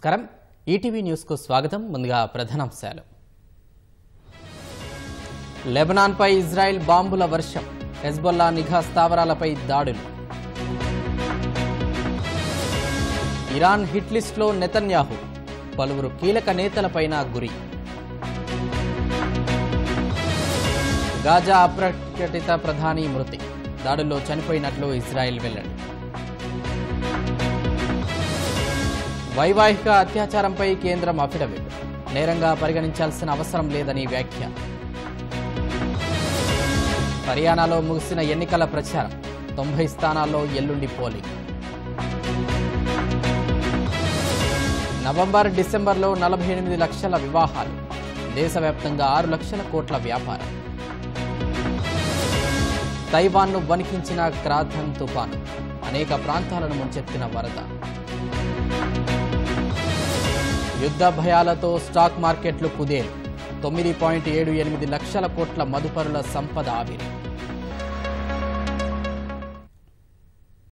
నమస్కారం ఈటీవీ న్యూస్కు స్వాగతం ముందుగా ప్రధానాంశాలు లెబనాన్పై ఇజ్రాయెల్ బాంబుల వర్షం హెజ్బొల్లా నిఘా స్థావరాలపై దాడులు ఇరాన్ హిట్ లిస్టులో నెతన్యాహు పలువురు కీలక నేతలపైన గురి గాజా అప్రకటిత ప్రధాని మృతి దాడుల్లో చనిపోయినట్లు ఇజ్రాయెల్ వెల్లడి వైవాహిక అత్యాచారంపై కేంద్రం అఫిడవిట్ నేరంగా పరిగణించాల్సిన అవసరం లేదని వ్యాఖ్య హర్యానాలో ముగిసిన ఎన్నికల ప్రచారం తొంభై స్థానాల్లో ఎల్లుండి పోలింగ్ నవంబర్ డిసెంబర్లో నలభై ఎనిమిది లక్షల వివాహాలు దేశవ్యాప్తంగా ఆరు లక్షల కోట్ల వ్యాపారం తైవాన్ను వణికించిన క్రాథన్ తుపాను అనేక ప్రాంతాలను ముంచెత్తిన వరద యుద్ధ భయాలతో స్టాక్ మార్కెట్లు కుదేలు తొమ్మిది పాయింట్ ఏడు ఎనిమిది లక్షల కోట్ల మదుపరుల సంపద ఆవిరి